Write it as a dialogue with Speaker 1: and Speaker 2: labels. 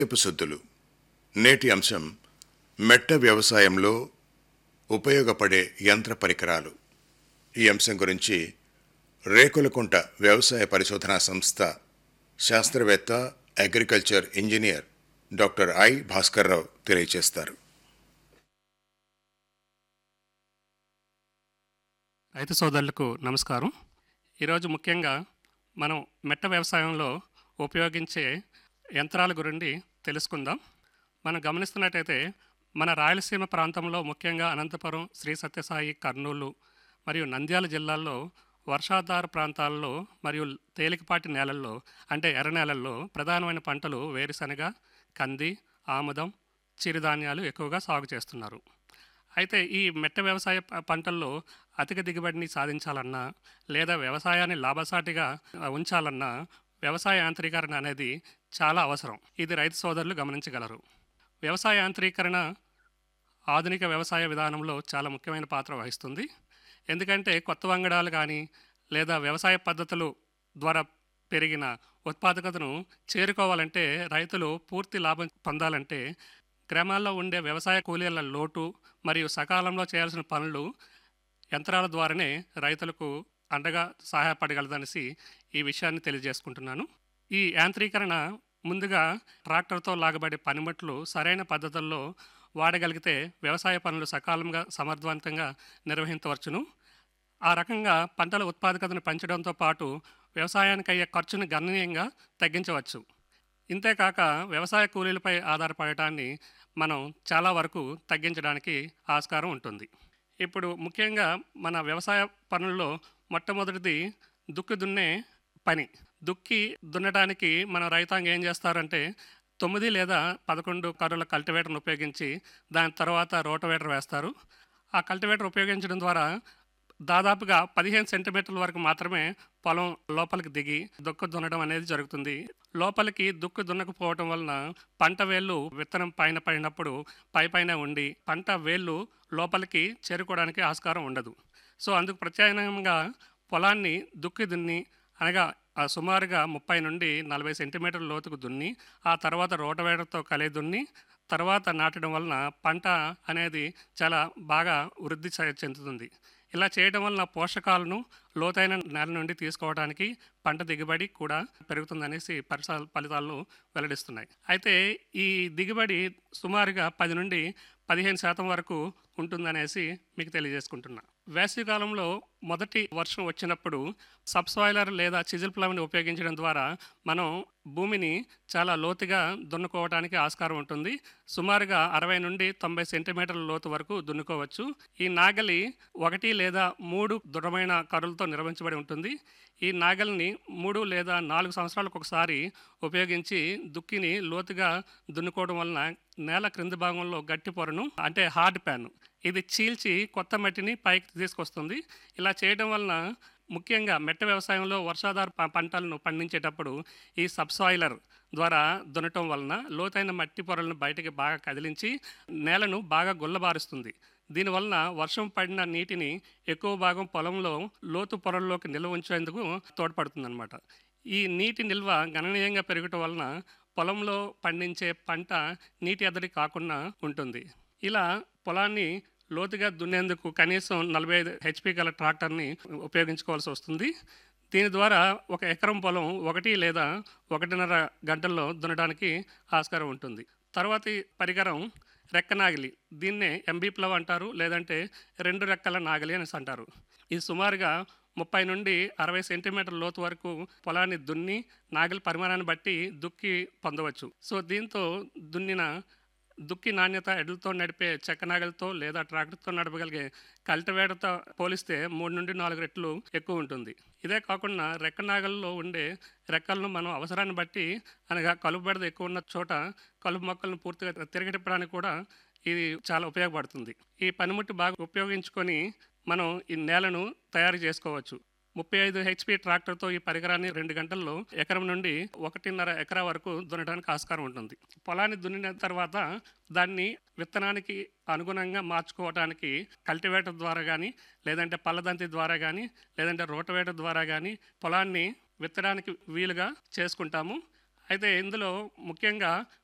Speaker 1: ఎపిసొద్దులు నేటి అంశం మెట్ట వ్యవసాయంలో ఉపయోగపడే యంత్ర పరికరాలు ఈ అంశం గురించి రేకులకుంట వ్యవసాయ పరిశోధనా సంస్థ శాస్త్రవేత్త agriculture engineer doctor I Bhaskar Rao తెలియజేస్తారు
Speaker 2: రైతు సోదరులకు నమస్కారం ఈరోజు ముఖ్యంగా మనం మెట్ట వ్యవసాయంలో ఉపయోగించే యంత్రాల గురించి తెలుసుకుందాం మనం గమనిస్తున్నట్టయితే మన రాయలసీమ ప్రాంతంలో ముఖ్యంగా అనంతపురం శ్రీ సత్యసాయి కర్నూలు మరియు నంద్యాల జిల్లాల్లో వర్షాధార ప్రాంతాల్లో మరియు తేలికపాటి నేలల్లో అంటే ఎర్ర నేలల్లో ప్రధానమైన పంటలు వేరుశనగ కంది ఆముదం చిరుధాన్యాలు ఎక్కువగా సాగు చేస్తున్నారు అయితే ఈ మెట్ట వ్యవసాయ ప- పంటల్లో అధిక దిగుబడిని సాధించాలన్నా లేదా వ్యవసాయాన్ని లాభసాటిగా ఆ, ఉంచాలన్నా వ్యవసాయ యాంత్రీకరణ అనేది చాలా అవసరం ఇది రైతు సోదరులు గమనించగలరు వ్యవసాయ యాంత్రీకరణ ఆధునిక వ్యవసాయ విధానంలో చాలా ముఖ్యమైన పాత్ర వహిస్తుంది ఎందుకంటే కొత్త వంగడాలు కానీ లేదా వ్యవసాయ పద్ధతులు ద్వారా పెరిగిన ఉత్పాదకతను చేరుకోవాలంటే రైతులు పూర్తి లాభం పొందాలంటే గ్రామాల్లో ఉండే వ్యవసాయ కూలీల లోటు మరియు సకాలంలో చేయాల్సిన పనులు యంత్రాల ద్వారానే రైతులకు అండగా సహాయపడగలదనేసి ఈ విషయాన్ని తెలియజేసుకుంటున్నాను ఈ యాంత్రీకరణ ముందుగా ట్రాక్టర్తో లాగబడే పనిముట్లు సరైన పద్ధతుల్లో వాడగలిగితే వ్యవసాయ పనులు సకాలంగా సమర్థవంతంగా నిర్వహించవచ్చును ఆ రకంగా పంటల ఉత్పాదకతను పెంచడంతో పాటు వ్యవసాయానికి అయ్యే ఖర్చును గణనీయంగా తగ్గించవచ్చు ఇంతేకాక వ్యవసాయ కూలీలపై ఆధారపడటాన్ని మనం చాలా వరకు తగ్గించడానికి ఆస్కారం ఉంటుంది ఇప్పుడు ముఖ్యంగా మన వ్యవసాయ పనుల్లో మొట్టమొదటిది దుక్కి దున్నే పని దుక్కి దున్నడానికి మన రైతాంగం ఏం చేస్తారంటే తొమ్మిది లేదా పదకొండు కర్రుల కల్టివేటర్ను ఉపయోగించి దాని తర్వాత రోటవేటర్ వేస్తారు ఆ కల్టివేటర్ ఉపయోగించడం ద్వారా దాదాపుగా పదిహేను సెంటీమీటర్ల వరకు మాత్రమే పొలం లోపలికి దిగి దుక్కు దున్నడం అనేది జరుగుతుంది లోపలికి దుక్కు దున్నకపోవటం వలన పంట వేళ్ళు విత్తనం పైన పడినప్పుడు పై పైన ఉండి పంట వేళ్ళు లోపలికి చేరుకోవడానికి ఆస్కారం ఉండదు సో అందుకు ప్రత్యామ్నాయంగా పొలాన్ని దుక్కి దున్ని అనగా ఆ సుమారుగా ముప్పై నుండి నలభై సెంటీమీటర్ల లోతుకు దున్ని ఆ తర్వాత రోటవేటర్తో కలిగి దున్ని తర్వాత నాటడం వలన పంట అనేది చాలా బాగా వృద్ధి చె- చెందుతుంది ఇలా చేయడం వలన పోషకాలను లోతైన నేల నుండి తీసుకోవడానికి పంట దిగుబడి కూడా పెరుగుతుందనేసి పరిస ఫలితాలు వెల్లడిస్తున్నాయి అయితే ఈ దిగుబడి సుమారుగా పది నుండి పదిహేను శాతం వరకు ఉంటుందనేసి మీకు తెలియజేసుకుంటున్నా వేసవికాలంలో మొదటి వర్షం వచ్చినప్పుడు సబ్సాయిలర్ లేదా చిజిల్ ప్లవ్ని ఉపయోగించడం ద్వారా మనం భూమిని చాలా లోతుగా దున్నుకోవడానికి ఆస్కారం ఉంటుంది సుమారుగా అరవై నుండి తొంభై సెంటీమీటర్ల లోతు వరకు దున్నుకోవచ్చు ఈ నాగలి ఒకటి లేదా మూడు దృఢమైన కర్రలతో నిర్మించబడి ఉంటుంది ఈ నాగలిని మూడు లేదా నాలుగు సంవత్సరాలకు ఒకసారి ఉపయోగించి దుక్కిని లోతుగా దున్నుకోవడం వలన నేల క్రింది భాగంలో గట్టి పొరను అంటే హార్డ్ ప్యాన్ ఇది చీల్చి కొత్త మట్టిని పైకి తీసుకొస్తుంది ఇలా చేయడం వలన ముఖ్యంగా మెట్ట వ్యవసాయంలో వర్షాధార ప- పంటలను పండించేటప్పుడు ఈ సబ్సాయిలర్ ద్వారా దున్నటం వలన లోతైన మట్టి పొరలను బయటికి బాగా కదిలించి నేలను బాగా గుల్లబారుస్తుంది దీనివలన వర్షం పడిన నీటిని ఎక్కువ భాగం పొలంలో లోతు పొరల్లోకి నిల్వ ఉంచేందుకు తోడ్పడుతుందన్నమాట ఈ నీటి నిల్వ గణనీయంగా పెరగటం వలన పొలంలో పండించే పంట నీటి ఎద్దడి కాకుండా ఉంటుంది ఇలా పొలాన్ని లోతుగా దున్నేందుకు కనీసం నలభై ఐదు హెచ్పి గల ట్రాక్టర్ని ఉపయోగించుకోవాల్సి వస్తుంది దీని ద్వారా ఒక ఎకరం పొలం ఒకటి లేదా ఒకటిన్నర గంటల్లో దున్నడానికి ఆస్కారం ఉంటుంది తర్వాతి పరికరం రెక్క నాగిలి దీన్నే ఎంబీ ప్లవ్ అంటారు లేదంటే రెండు రెక్కల నాగలి అనేసి అంటారు ఇది సుమారుగా ముప్పై నుండి అరవై సెంటీమీటర్ల లోతు వరకు పొలాన్ని దున్ని నాగలి పరిమాణాన్ని బట్టి దుక్కి పొందవచ్చు సో దీంతో దున్నిన దుక్కి నాణ్యత ఎడ్లతో నడిపే చెక్క నాగలితో లేదా ట్రాక్టర్తో నడపగలిగే కల్టివేటర్తో పోలిస్తే మూడు నుండి నాలుగు రెట్లు ఎక్కువ ఉంటుంది ఇదే కాకుండా రెక్క నాగల్లో ఉండే రెక్కలను మనం అవసరాన్ని బట్టి అనగా కలుపు బెడద ఎక్కువ ఉన్న చోట కలుపు మొక్కలను పూర్తిగా తిరగటిప్పడానికి కూడా ఇది చాలా ఉపయోగపడుతుంది ఈ పనిముట్టు బాగా ఉపయోగించుకొని మనం ఈ నేలను తయారు చేసుకోవచ్చు ముప్పై ఐదు హెచ్పి ట్రాక్టర్తో ఈ పరికరాన్ని రెండు గంటల్లో ఎకరం నుండి ఒకటిన్నర ఎకరా వరకు దున్నడానికి ఆస్కారం ఉంటుంది పొలాన్ని దున్నిన తర్వాత దాన్ని విత్తనానికి అనుగుణంగా మార్చుకోవడానికి కల్టివేటర్ ద్వారా కానీ లేదంటే పల్లదంతి ద్వారా కానీ లేదంటే రోటవేటర్ ద్వారా కానీ పొలాన్ని విత్తడానికి వీలుగా చేసుకుంటాము అయితే ఇందులో ముఖ్యంగా